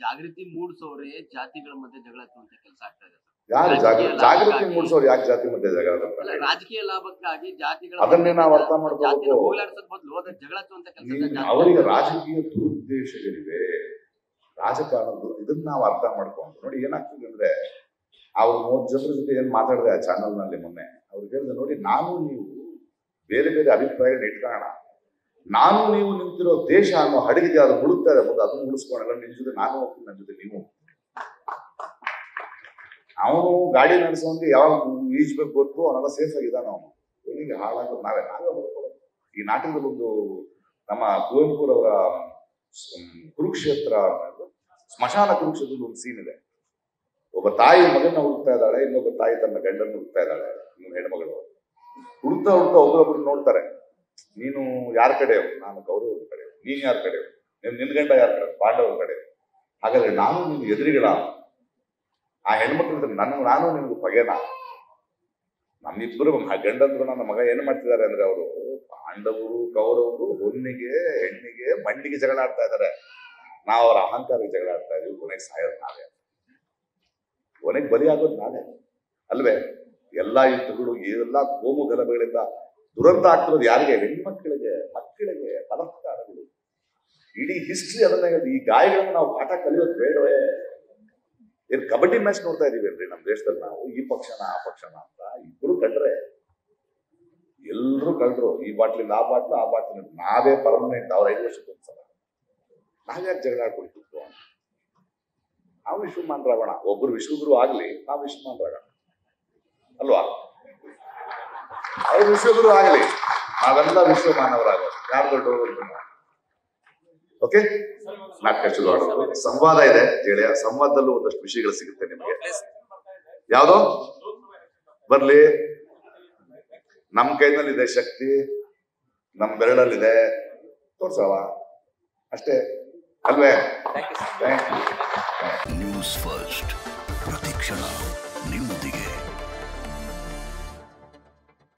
ಜಾಗೃತಿ ಮೂಡಿಸೋರೆ ಜಾತಿಗಳ ಮಧ್ಯೆ ಜಗಳ ಹಚ್ಚುವಂತ ಕೆಲಸ ಆಗ್ತಾ ಇದೆ ಸರ್. ಯಾರು ಜಾಗ ರಾಜಕೀಯ ಜಾಗೃತಿ ಲಾಭಕ್ಕಾಗಿ- ಮೂಡಿಸೋರು ಯಾಕೆ ಜಾತಿ ಮಧ್ಯೆ ಜಗಳ ಅಲ್ಲ ಆಡ್ತಾರೆ? ರಾಜಕೀಯ ಲಾಭಕ್ಕಾಗಿ ಜಾತಿಗಳ ಅದನ್ನೇ ಮಧ್ಯೆ ನಾವು ಅರ್ಥ ಮಾಡ್ಕೋಬೇಕು. ಜಾತಿನ ಹೋಗ್ಲಾಡ್ಸೋದ್ ಬದಲು ಅದ್ರ ಜಗಳ ಹಚ್ಚುವಂತ ನೀವು ಕೆಲಸ ಅವರಿಗೆ ರಾಜಕೀಯ ದುರುದ್ದೇಶಗಳಿವೆ ರಾಜಕಾರಣದ ಇದನ್ನ ನಾವು ಅರ್ಥ ಮಾಡ್ಕೊಂಡು ನೋಡಿ ಏನಾಗ್ತದೆ ಅಂದ್ರೆ ಅವ್ರು ಮೂವತ್ತು ಜನರ ಜೊತೆ ಏನ್ ಮಾತಾಡಿದೆ ಆ ಚಾನಲ್ ನಲ್ಲಿ ಮೊನ್ನೆ ಅವ್ರು ಹೇಳಿದೆ ನೋಡಿ ನಾನು ನೀವು ಬೇರೆ ಬೇರೆ ಅಭಿಪ್ರಾಯಗಳನ್ನ ಇಟ್ಕೊಳ್ಳೋಣ ನಾನು ನೀವು ನಿಂತಿರೋ ದೇಶ ಅನ್ನೋ ಹಡಗಿಗೆ ಅದು ಮುಳುಗ್ತಾ ಇದೆ ಮುಂದೆ ಅದನ್ನ ಮುಳಿಸ್ಕೊಳ್ಳೋಣ ನಿನ್ ಜೊತೆ ನಾನು ಹೋಗ್ತೀನಿ ನನ್ನ ಜೊತೆ ನೀವು ಅವನು ಗಾಡಿ ನಡೆಸೋನ್ಗೆ ಯಾವಾಗ ಈಜ್ಬೇಕು ಗೊತ್ತು ಅವನೆಲ್ಲ ಸೇಫ್ ಆಗಿದ್ದಾನ ಅವನು ಅವನಿಗೆ ಹಾಳಾಗೋದು ನಾವೇ ನಾವೇ ಹೊಡ್ಕೊಳ್ಳೋದು ಈ ನಾಟಕದಲ್ಲಿ ಒಂದು ನಮ್ಮ ಕುವೆಂಪುರವರ ಸ್- ಕುರುಕ್ಷೇತ್ರ ಅನ್ನೋದು ಸ್ಮಶಾನ ಕುರುಕ್ಷೇತ್ರದ ಒಂದು ಸೀನ್ ಇದೆ ಒಬ್ಬ ತಾಯಿ ಮಗನ ಹುಡುಕ್ತಾ ಇದ್ದಾಳೆ ಇನ್ನೊಬ್ಬ ತಾಯಿ ತನ್ನ ಗಂಡನ ಹುಡುಕ್ತಾ ಇದ್ದಾಳೆ ಇನ್ನೊಂದು ಹೆಣ್ಮಗಳು ಹುಡುಕ್ತಾ ಹುಡುಕ್ತಾ ಒಬ್ಬರೊಬ್ರು ನೋಡ್ತಾರೆ ನೀನು ಯಾರ ಕಡೆ ನಾನು ಕೌರವರ ಕಡೆ ನೀನ್ ಯಾರ ಕಡೆ ನೀನ್ ನಿನ್ ಗಂಡ ಯಾರ ಕಡೆ ಪಾಂಡವರ ಕಡೆ ಹಾಗಾದ್ರೆ ನಾನು ನಿನ್ ಎದುರಿಗಳ ಆ ಹೆಣ್ಮಕ್ಳು ಇದ್ರೆ ನನ್ನ ನಾನು ನಿನ್ಗೆ ಪಗೆನಾ ನಮ್ಮಿಬ್ಬರು ಗಂಡಂದ್ರು ನನ್ನ ಮಗ ಏನ್ ಮಾಡ್ತಿದ್ದಾರೆ ಅಂದ್ರೆ ಅವರು ಪಾಂಡವರು ಕೌರವರು ಹೊನ್ನಿಗೆ ಹೆಣ್ಣಿಗೆ ಮಣ್ಣಿಗೆ ಜಗಳ ಆಡ್ತಾ ಇದ್ದಾರೆ ನಾವು ಅವರ ಅಹಂಕಾರಕ್ಕೆ ಜಗಳ ಆಡ್ತಾ ಇದೀವಿ ಕೊನೆಗೆ ಸಾಯೋದು ನಾವೇ ಕೊನೆಗೆ ಬಲಿಯಾಗೋದು ನಾವೇ ಅಲ್ವೇ ಎಲ್ಲಾ ಯುದ್ಧಗಳು ಎಲ್ಲ ಕೋಮು ಗಲಭೆಗಳಿಂದ ದುರಂತ ಆಗ್ತಿರೋದು ಯಾರಿಗೆ ಹೆಣ್ಮಕ್ಳಿಗೆ ಮಕ್ಕಳಿಗೆ ಬಲಾತ್ಕಾರಗಳು ಇಡೀ ಹಿಸ್ಟ್ರಿ ಅದನ್ನ ಹೇಳಿ ಈ ಗಾಯಗಳನ್ನು ನಾವು ಪಾಠ ಕಲಿಯೋದು ಬೇಡವೇ ಏನ್ ಕಬಡ್ಡಿ ಮ್ಯಾಚ್ ನೋಡ್ತಾ ಇದೀವಿ ಅಲ್ರಿ ನಮ್ಮ ದೇಶದಲ್ಲಿ ನಾವು ಈ ಪಕ್ಷನ ಆ ಪಕ್ಷನ ಅಂತ ಇಬ್ರು ಕಂಡ್ರೆ ಎಲ್ರು ಕಳ್ರು ಈ ಬಾಟ್ಲಿಂದ ಆ ಬಾಟ್ಲು ಆ ಬಾಟ್ಲಿಂದ ನಾವೇ ಪರ್ಮನೆಂಟ್ ಅವ್ರ ಐದು ವರ್ಷಕ್ಕೆ ಒಂದ್ಸಲ ನಾವ್ಯಾಕೆ ಜಗಳ ಆಡ್ಕೊಳ್ತಿದ್ವು ನಾವು ವಿಶ್ವಮಾನರಾಗೋಣ ಒಬ್ರು ವಿಶ್ವಗುರು ಆಗ್ಲಿ ನಾವು ವಿಶ್ವಮಾನರಾಗೋಣ ಅಲ್ವಾ ಅವ್ರು ವಿಶ್ವಗುರು ಆಗಲಿ ನಾವೆಲ್ಲ ವಿಶ್ವಮಾನವರಾಗೋದು ಯಾರು ದೊಡ್ಡವರು ಓಕೆ ನಾಟಕ ಶುರು ಮಾಡೋದು ಸಂವಾದ ಇದೆ ಗೆಳೆಯ ಸಂವಾದದಲ್ಲೂ ಒಂದಷ್ಟು ವಿಷಯಗಳು ಸಿಗುತ್ತೆ ನಿಮಗೆ ಯಾವ್ದೋ ಬರ್ಲಿ ನಮ್ ಕೈನಲ್ಲಿದೆ ಶಕ್ತಿ ನಮ್ ಬೆರಳಲ್ಲಿದೆ ತೋರ್ಸವ ಅಷ್ಟೇ ಅಲ್ವೇ ಥ್ಯಾಂಕ್ ಯು ನ್ಯೂಸ್ ಫಸ್ಟ್ ಪ್ರತಿಕ್ಷಣ ನಿಮ್ಮೊಂದಿಗೆ